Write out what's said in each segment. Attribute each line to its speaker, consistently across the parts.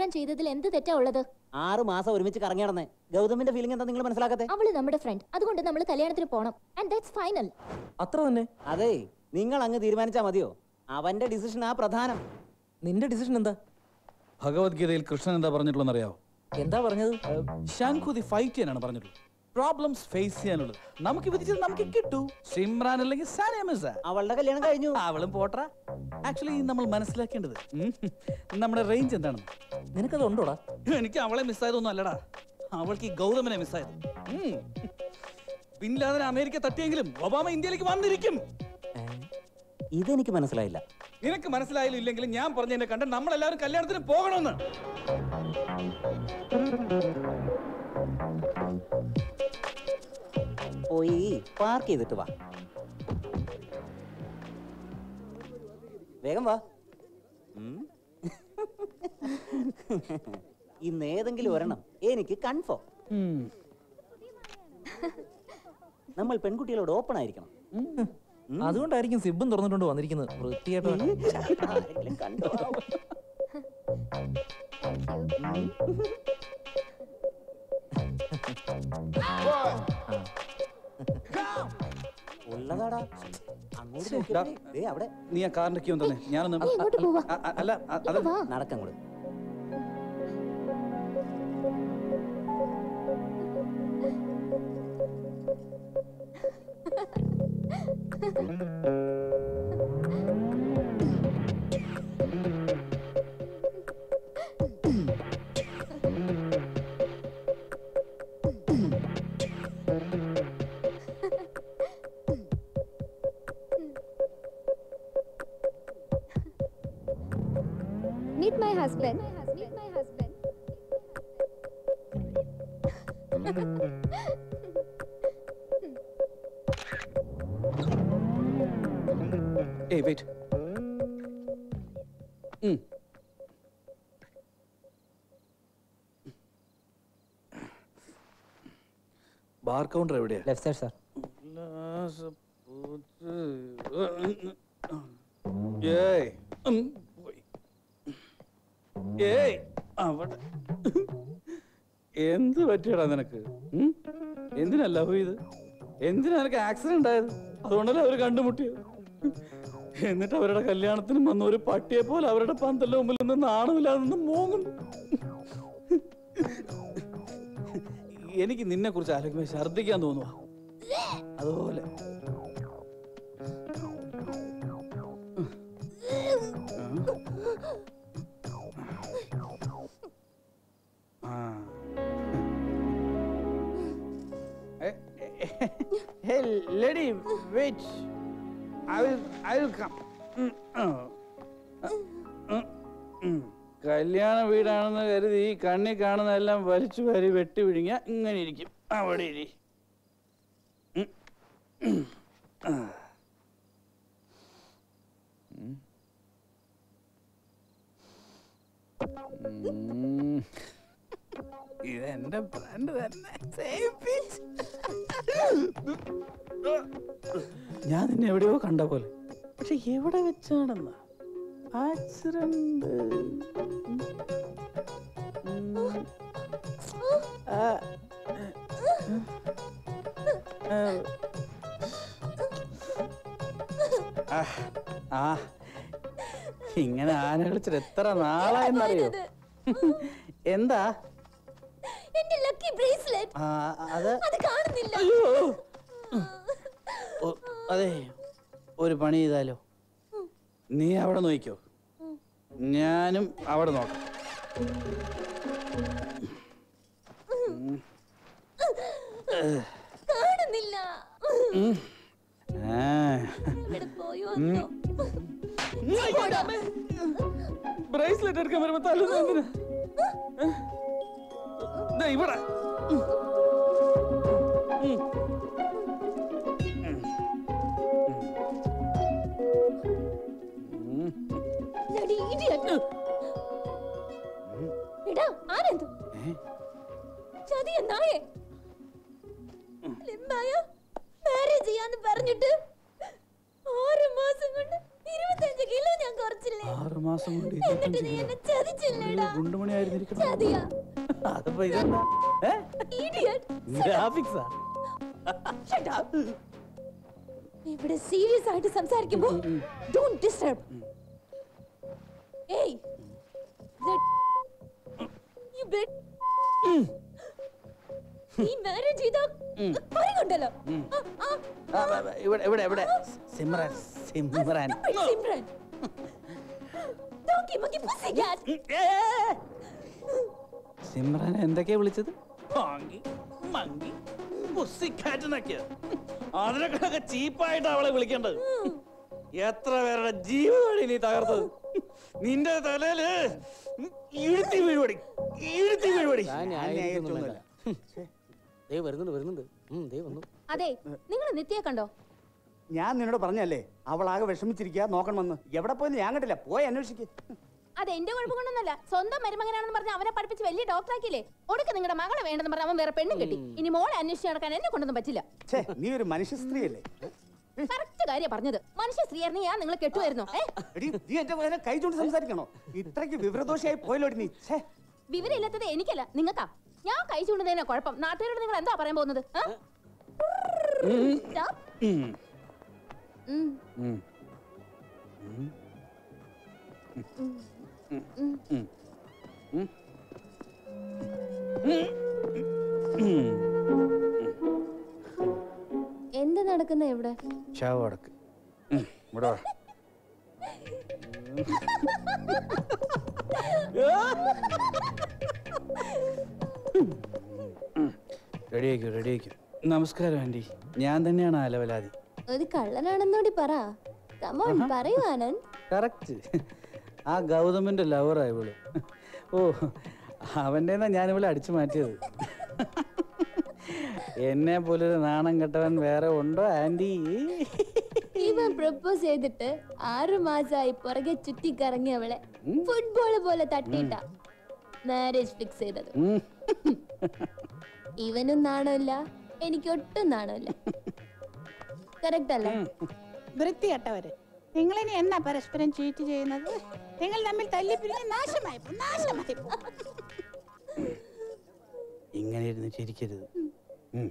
Speaker 1: Programme ചെയ്തതിൽ എന്ത് തെറ്റാ ഉള്ളത്
Speaker 2: ആറ് മാസം ഒരുമിച്ച് കറങ്ങി നടന്നേ ഗൗതമിന്റെ ഫീലിംഗ് എന്താ നിങ്ങൾ മനസ്സിലാക്കത്തെ
Speaker 1: അവള് നമ്മുടെ ഫ്രണ്ട് അതുകൊണ്ട് നമ്മൾ കല്യാണത്തിന് പോണം ആൻഡ് ദാറ്റ്സ് ഫൈനൽ
Speaker 3: അത്ര തന്നെ
Speaker 2: അതെ നിങ്ങൾ അങ്ങ് തീരുമാനിച്ചാ മതിയോ അവന്റെ ഡിസിഷൻ ആ പ്രധാനം
Speaker 3: നിന്റെ ഡിസിഷൻ എന്താ
Speaker 4: ഭഗവത്ഗീതയിൽ കൃഷ്ണൻ എന്താ പറഞ്ഞിട്ടുള്ളതെന്ന് അറിയാവോ
Speaker 3: എന്താ പറഞ്ഞത്
Speaker 4: ശംഖുതി ഫൈറ്റ് ചെയ്യാനാണ് പറഞ്ഞിട്ടുള്ളത് പ്രോബ്ലംസ് ഫേസ് ചെയ്യാനുള്ളത് നമുക്ക് വിധിച്ചത് നമുക്ക് കിട്ടൂ സിമ്രാൻ അല്ലെങ്കിൽ സാനിയ മിർസ
Speaker 2: അവളുടെ കല്യാണം കഴിഞ്ഞു
Speaker 4: അവളും പോട്ര ആക്ച്വലി നമ്മൾ മനസ്സിലാക്കേണ്ടത് ഉം, നമ്മുടെ റേഞ്ച് എന്താണെന്ന്
Speaker 3: നിനക്കത് ഉണ്ടോടാ
Speaker 4: എനിക്ക് അവളെ മിസ്സായതൊന്നും അല്ലടാ അവൾക്ക് ഈ ഗൗതമനെ മിസ്സായത് ഉം. ബിൻ ലാദൻ അമേരിക്ക തട്ടിയെങ്കിലും ഒബാമ ഇന്ത്യയിലേക്ക് വന്നിരിക്കും
Speaker 2: ഇതെനിക്ക് മനസ്സിലായില്ല
Speaker 4: നിനക്ക് മനസ്സിലായാലും ഇല്ലെങ്കിലും ഞാൻ പറഞ്ഞതിനെ കണ്ട് നമ്മളെല്ലാവരും കല്യാണത്തിന് പോകണമെന്ന്
Speaker 2: പോയി പാർക്ക് ചെയ്തിട്ട് വാ വേഗം വാ ഉം. ഇന്ന് ഏതെങ്കിലും ഒരെണ്ണം എനിക്ക് കൺഫേം നമ്മൾ പെൺകുട്ടികളോട് ഓപ്പൺ ആയിരിക്കണം
Speaker 3: അതുകൊണ്ടായിരിക്കും സിബും തുറന്നിട്ടുണ്ട് വന്നിരിക്കുന്നത് വൃത്തിയായിട്ട്
Speaker 2: ആരെങ്കിലും കണ്ടോ ഉള്ളതാടാ അങ്ങോട്ട് നോക്കിയപ്പോഴേ, ദേ അവിടെ
Speaker 4: നീ ആ കാറിന്റെ ക്യൂ തന്നെ ഞാനൊന്ന്
Speaker 1: നീ ഇങ്ങോട്ട് പോവാ.
Speaker 4: അ- അ- അല്ല അ- അല്ല
Speaker 1: വാ
Speaker 2: നടക്കങ്ങോട്ട്
Speaker 1: Meet my husband. Meet my husband.
Speaker 4: ഏയ് വെയിറ്റ് ബാർ കൗണ്ടർ എവിടെയാ
Speaker 3: ലെഫ്റ്റ് സൈഡ് സാർ
Speaker 4: ഏയ് ഉം, പോയി. ഏയ് അവിടെ എന്ത് പറ്റിയടാ നിനക്ക് ഉം? എന്തിനാ ലവ് ഇത് എന്തിനാ നിനക്ക് ആക്സിഡന്റ് ആയത് അതുകൊണ്ടല്ലേ അവര് കണ്ടുമുട്ടിയത് എന്നിട്ട് അവരുടെ കല്യാണത്തിന് വന്ന ഒരു പട്ടിയെ പോലെ അവരുടെ പന്തലിന്റെ മുമ്പിൽ നിന്ന് നാണമില്ലാതെ നിന്ന് മോങ്ങുന്നു എനിക്ക് നിന്നെ കുറിച്ച് ആലോചിക്കുമ്പോൾ ഛർദ്ദിക്കാൻ തോന്നുക അതുപോലെ ആ. Eh, eh, Hey, lady, wait. I will, I will come. ഉം, ആ. ഉം, ഉം. കല്യാണ വീടാണെന്ന് കരുതി ഈ കണ്ണി കാണുന്നതെല്ലാം വലിച്ചു വാരി വെട്ടി വിഴുങ്ങിയ ഇങ്ങനെ ഇരിക്കും അവിടെ ഇരി ഉം, ഉം. ആ. ഉം. ഉം. ഇതെന്റെ ബ്രാൻഡ് തന്നെ Same pitch. ഞാൻ നിന്നെ എവിടെയോ കണ്ട പോലെ പക്ഷെ എവിടെ വെച്ചാണെന്ന ആക്സിഡന്റ് ആ ഇങ്ങനെ ആന കളിച്ചിട്ട് എത്ര നാളായെന്നറിയോ എന്താ
Speaker 1: എന്റെ ലക്കി ബ്രേസ്ലെറ്റ്
Speaker 4: ആ, അത്
Speaker 1: അത് കാണുന്നില്ല
Speaker 4: അയ്യോ ഓ, അതെ ഒരു പണി ചെയ്താലോ നീ അവിടെ നോക്കിക്കോ ഞാനും അവിടെ നോക്കാം
Speaker 1: കാണുന്നില്ല
Speaker 4: ആ.
Speaker 1: ഇവിടെ പോയോ
Speaker 4: ബ്രേസ്ലെറ്റ് എടുക്കാൻ വരുമ്പോ തല്ലുന്നത് എന്തിനാ ഏ? ദേ ഇവിടെ ഉം. ഉം. ഉം.
Speaker 1: Bloody idiot. എടാ ആനന്ദ്
Speaker 4: ഏ?
Speaker 1: ചതിയ നായേ ലിംബായ മാരേജ് ചെയ്യാന്ന് പറഞ്ഞിട്ട് ആറ് മാസം കൊണ്ട് ഇരുപത്തഞ്ച് കിലോ ഞാൻ കുറച്ചില്ലേ
Speaker 4: ആറ് മാസം കൊണ്ട്
Speaker 1: എന്നിട്ട്
Speaker 4: ഇരുപത്തഞ്ച്
Speaker 1: നീ
Speaker 4: കിലോ
Speaker 1: എന്നെ ചതി വിളിച്ചില്ലടാ
Speaker 4: ഗുണ്ടുമണി ആയിരുന്നിരിക്കണം
Speaker 1: ചതിയാ
Speaker 4: അതിപ്പോ ഇതെന്താ ഏ
Speaker 1: ഇഡിയറ്റ്
Speaker 4: ഗ്രാഫിക്സാ
Speaker 1: ഇവിടെ സീരിയസ് ആയിട്ട് സംസാരിക്കുമ്പോ ഡോണ്ട് ഡിസ്റ്റർബ് ഏയ് യു ബെറ്റ് ഈ മാരേജ് ചെയ്ത പറയുണ്ടല്ലോ
Speaker 4: ആ, ആ, ആ, ഇവിടെ ഇവിടെ ഇവിടെ Simran Simran
Speaker 1: Simran donkey monkey pussy cat
Speaker 4: Simran എന്തൊക്കെയാ വിളിച്ചത് മാങ്കി മങ്കി പുസ്സിക്കാറ്റെന്നൊക്കെയാ അതിനൊക്കെ ചീപ്പായിട്ട് അവളെ വിളിക്കേണ്ടത് എത്ര പേരുടെ ജീവിതമാണ് നീ തകർത്തത് നിന്റെ തലയില് ഇഴുത്തി വീഴുപടി ഇഴുത്തി വീഴുപടി
Speaker 2: ദേ വരുന്നുണ്ട് വരുന്നുണ്ട് ഉം, ദേ വന്നു
Speaker 1: അതെ നിങ്ങൾ നിത്യയെ കണ്ടോ
Speaker 5: ഞാൻ നിന്നോട് പറഞ്ഞല്ലേ അവളാകെ വിഷമിച്ചിരിക്കുക നോക്കണമെന്ന് എവിടെ പോയെന്ന് ഞാൻ കണ്ടില്ല പോയി അന്വേഷിക്ക്
Speaker 1: അത് എന്റെ കുഴപ്പം കൊണ്ടൊന്നല്ല സ്വന്തം മരുമകനാണെന്ന് പറഞ്ഞ് അവനെ പഠിപ്പിച്ച് വലിയ ഡോക്ടറാക്കിയില്ലേ ഒടുക്ക നിങ്ങളുടെ മകളെ വേണ്ടെന്ന് പറഞ്ഞ് അവൻ വേറെ പെണ്ണും കിട്ടി ഇനി മോളെ അന്വേഷിച്ച് നടക്കാൻ എന്നെ കൊണ്ടൊന്നും പറ്റില്ല
Speaker 5: ഛേ നീ ഒരു മനുഷ്യ സ്ത്രീയല്ലേ
Speaker 1: കറക്റ്റ് കാര്യം പറഞ്ഞത് മനുഷ്യ സ്ത്രീയായിരുന്നു ഞാൻ നിങ്ങളെ കെട്ടുമായിരുന്നു ഏ
Speaker 5: എടി നീ എന്റെ മോനെ കൈ ചൂണ്ടി സംസാരിക്കണോ ഇത്രയ്ക്ക് വിവരദോഷയായി പോയല്ലോടി നീ ഛേ
Speaker 1: വിവരമില്ലാത്തത് എനിക്കല്ല നിങ്ങൾക്കാ ഞാൻ കൈ ചൂണ്ടുന്നതിനാ കുഴപ്പം നാട്ടുകാരോട് നിങ്ങൾ എന്താ പറയാൻ പോകുന്നത് ആ? Stop.
Speaker 4: ഉം.
Speaker 1: ഉം.
Speaker 4: ഉം.
Speaker 1: എന്ത് നടക്കുന്ന ഇവിടെ
Speaker 4: ശവടക്ക് ഇവിടെ വാ. റെഡിയാക്കൂ റെഡിയാക്കൂ നമസ്കാരം ആൻറ്റി ഞാൻ തന്നെയാണ് അലവലാതി
Speaker 1: ഒരു കള്ളനാണെന്നോടി പറ കമോൺ പറയൂ ആനന്ദ്
Speaker 4: കറക്റ്റ് ആ ഗൗതമിന്റെ ലവറാ ഇവള് ഓ അവൻ്റെ ഞാൻ ഇവളെ അടിച്ചു മാറ്റിയത് എന്നെ പോലൊരു നാണം കെട്ടവൻ വേറെ ഉണ്ടോ ആൻറ്റി
Speaker 1: ഇവൻ പ്രപ്പോസ് ചെയ്തിട്ട് ആറു മാസമായി പുറകെ ചുറ്റി കറങ്ങി അവളെ ഫുട്ബോൾ പോലെ തട്ടിയിട്ട മാരേജ് ഫിക്സ് ചെയ്തത്
Speaker 4: ഉം.
Speaker 1: ഇവനും നാണമില്ല എനിക്ക് ഒട്ടും നാണമില്ല കറക്റ്റ് അല്ലേ
Speaker 6: വൃത്തികെട്ടവര് നിങ്ങൾ ഇനി എന്നാ പരസ്പരം ചീറ്റ് ചെയ്യുന്നത് നിങ്ങൾ തമ്മിൽ തല്ലിപ്പിരിഞ്ഞ് നാശമായി പോകും, നാശമായി പോകും.
Speaker 4: ഇങ്ങനെ ഇരുന്ന് ചിരിക്കരുത് ഉം.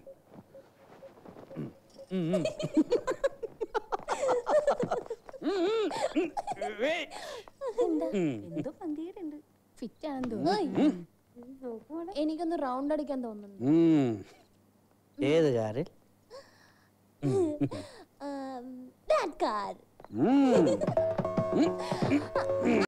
Speaker 1: എന്തോ പന്തിയുണ്ട് ഫിറ്റ് ആണെന്ന് തോന്നുന്നു എനിക്കൊന്ന് റൗണ്ട് അടിക്കാൻ തോന്നുന്നു
Speaker 4: ഉം. ഏത് കാറിൽ
Speaker 1: that car
Speaker 4: ഉം.